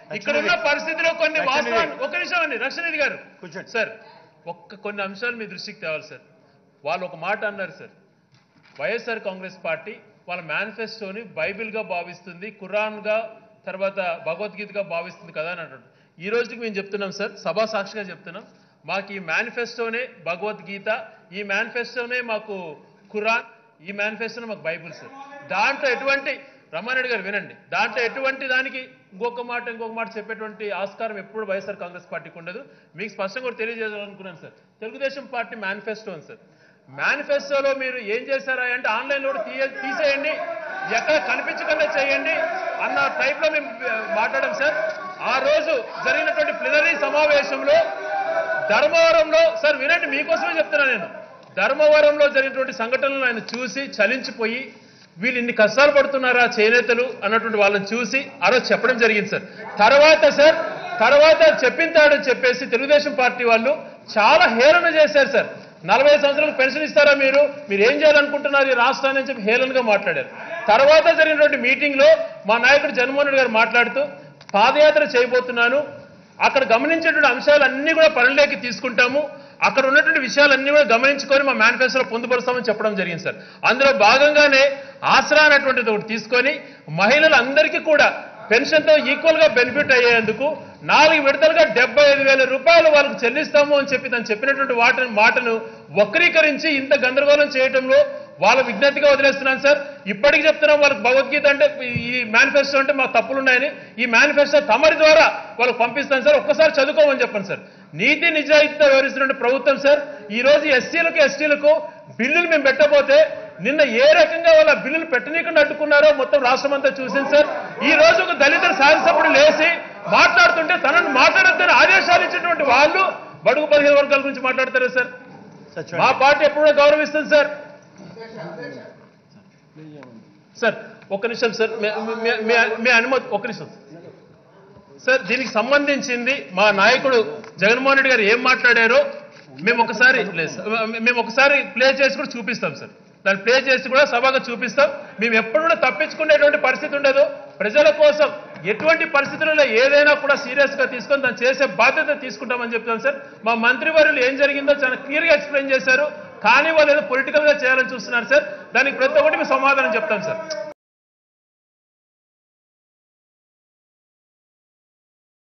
ఇక్కడ ఉన్న పరిస్థితిలో కొన్ని లక్ష్మణ్ వాస్తవాలు ఒక నిమిషం అండి రక్షణిధి గారు కూర్చోండి. సార్ ఒక్క కొన్ని అంశాలు మీ దృష్టికి తేవాలి సార్ వాళ్ళు ఒక మాట అన్నారు సార్ వైఎస్ఆర్ కాంగ్రెస్ పార్టీ వాళ్ళ మేనిఫెస్టోని బైబిల్గా భావిస్తుంది ఖురాన్గా తర్వాత భగవద్గీతగా భావిస్తుంది కదా అని అంటారు ఈ రోజుకి మేము చెప్తున్నాం సార్ సభా సాక్షిగా చెప్తున్నాం మాకు ఈ మేనిఫెస్టోనే భగవద్గీత ఈ మేనిఫెస్టోనే మాకు ఖురాన్ ఈ మేనిఫెస్టోనే మాకు బైబిల్ సార్ దాంట్లో ఎటువంటి రమారెడ్డి గారు వినండి దాంట్లో ఎటువంటి దానికి ఇంకొక మాట ఇంకొక మాట చెప్పేటువంటి ఆస్కారం ఎప్పుడు వైఎస్ఆర్ కాంగ్రెస్ పార్టీకి ఉండదు మీకు స్పష్టంగా కూడా తెలియజేయాలనుకున్నాను సార్ తెలుగుదేశం పార్టీ మేనిఫెస్టో ఉంది సార్ మేనిఫెస్టోలో మీరు ఏం చేశారా అంటే ఆన్లైన్ లో కూడా తీయ తీసేయండి ఎక్కడ కనిపించకుండా చేయండి అన్న టైప్ లో మేము ఆ, మాట్లాడాం సార్ ఆ రోజు జరిగినటువంటి ప్లినరీ సమావేశంలో ధర్మవరంలో సార్ వినండి మీకోసమే చెప్తున్నా నేను ధర్మవరంలో జరిగినటువంటి సంఘటనలను ఆయన చూసి చలించిపోయి వీళ్ళు ఇన్ని కష్టాలు పడుతున్నారా చేనేతలు అన్నటువంటి వాళ్ళని చూసి ఆ రోజు చెప్పడం జరిగింది సార్ తర్వాత సార్ తర్వాత చెప్పింతాడని చెప్పేసి తెలుగుదేశం పార్టీ వాళ్ళు చాలా హేళన చేశారు సార్ నలభై సంవత్సరాలకు పెన్షన్ ఇస్తారా మీరు మీరు ఏం చేయాలనుకుంటున్నారు ఈ రాష్ట్రాన్ని అని చెప్పి హేళనగా మాట్లాడారు తర్వాత జరిగినటువంటి మీటింగ్ లో మా నాయకుడు జగన్మోహన్ రెడ్డి గారు మాట్లాడుతూ పాదయాత్ర చేయబోతున్నాను అక్కడ గమనించేటువంటి అంశాలన్నీ కూడా పరిలోకి తీసుకుంటాము అక్కడ ఉన్నటువంటి విషయాలన్నీ కూడా గమనించుకొని మా మేనిఫెస్టోలో పొందుపరుస్తామని చెప్పడం జరిగింది సార్ అందులో భాగంగానే ఆసరా అనేటువంటిది ఒకటి తీసుకొని మహిళలందరికీ కూడా పెన్షన్తో ఈక్వల్ గా బెనిఫిట్ అయ్యేందుకు నాలుగు విడతలుగా డెబ్బై ఐదు వేల రూపాయలు వాళ్ళకి చెల్లిస్తాము అని చెప్పి తను చెప్పినటువంటి వాటిని మాటను వక్రీకరించి ఇంత గందరగోళం చేయడంలో వాళ్ళ విజ్ఞప్తిగా వదిలేస్తున్నాను సార్ ఇప్పటికి చెప్తున్నాం వాళ్ళకి భగవద్గీత అంటే ఈ మేనిఫెస్టో అంటే మా తప్పులు ఉన్నాయని ఈ మేనిఫెస్టో తమరి ద్వారా వాళ్ళకి పంపిస్తాను సార్ ఒక్కసారి చదువుకోమని చెప్పండి సార్ నీతి నిజాయితీతో వ్యవహరిస్తున్న ప్రభుత్వం సార్ ఈ రోజు ఎస్సీలకు ఎస్టీలకు బిల్లులు మేము పెట్టబోతే నిన్న ఏ రకంగా వాళ్ళ బిల్లులు పెట్టనీయకుండా అడ్డుకున్నారో మొత్తం రాష్ట్రం అంతా చూసింది సార్ ఈ రోజు ఒక దళిత శాసనసభ్యుడు లేచి మాట్లాడుతుంటే తనను మాట్లాడొద్దని ఆదేశాలు ఇచ్చినటువంటి వాళ్ళు బడుగు పదిహేను వర్గాల గురించి మాట్లాడతారా సార్ సచివాలయం. మా పార్టీ ఎప్పుడూ గౌరవిస్తుంది సార్ సార్ ఒక్క నిమిషం సార్ మీ- మీ- మీ- మీ అనుమతి ఒక్క నిమిషం సార్ దీనికి సంబంధించింది మా నాయకుడు జగన్మోహన్ రెడ్డి గారు ఏం మాట్లాడారో మేము ఒకసారి లేదు సార్. మేము ఒకసారి ప్లే చేసి కూడా చూపిస్తాం సార్ దాన్ని ప్లే చేసి కూడా సభగా చూపిస్తాం మేము ఎప్పుడు కూడా తప్పించుకునేటువంటి పరిస్థితి ఉండదు ప్రజల కోసం ఎటువంటి పరిస్థితులలో ఏదైనా కూడా సీరియస్ గా తీసుకొని దాన్ని చేసే బాధ్యత తీసుకుంటామని చెప్తాం సార్ మా మంత్రివర్యులు ఏం జరిగిందో చాలా క్లియర్ గా ఎక్స్ప్లెయిన్ చేశారు కానీ వాళ్ళు ఏదో పొలిటికల్ గా చేయాలని చూస్తున్నారు సార్ దానికి ప్రతి ఒక్కటి మేము సమాధానం చెప్తాం సార్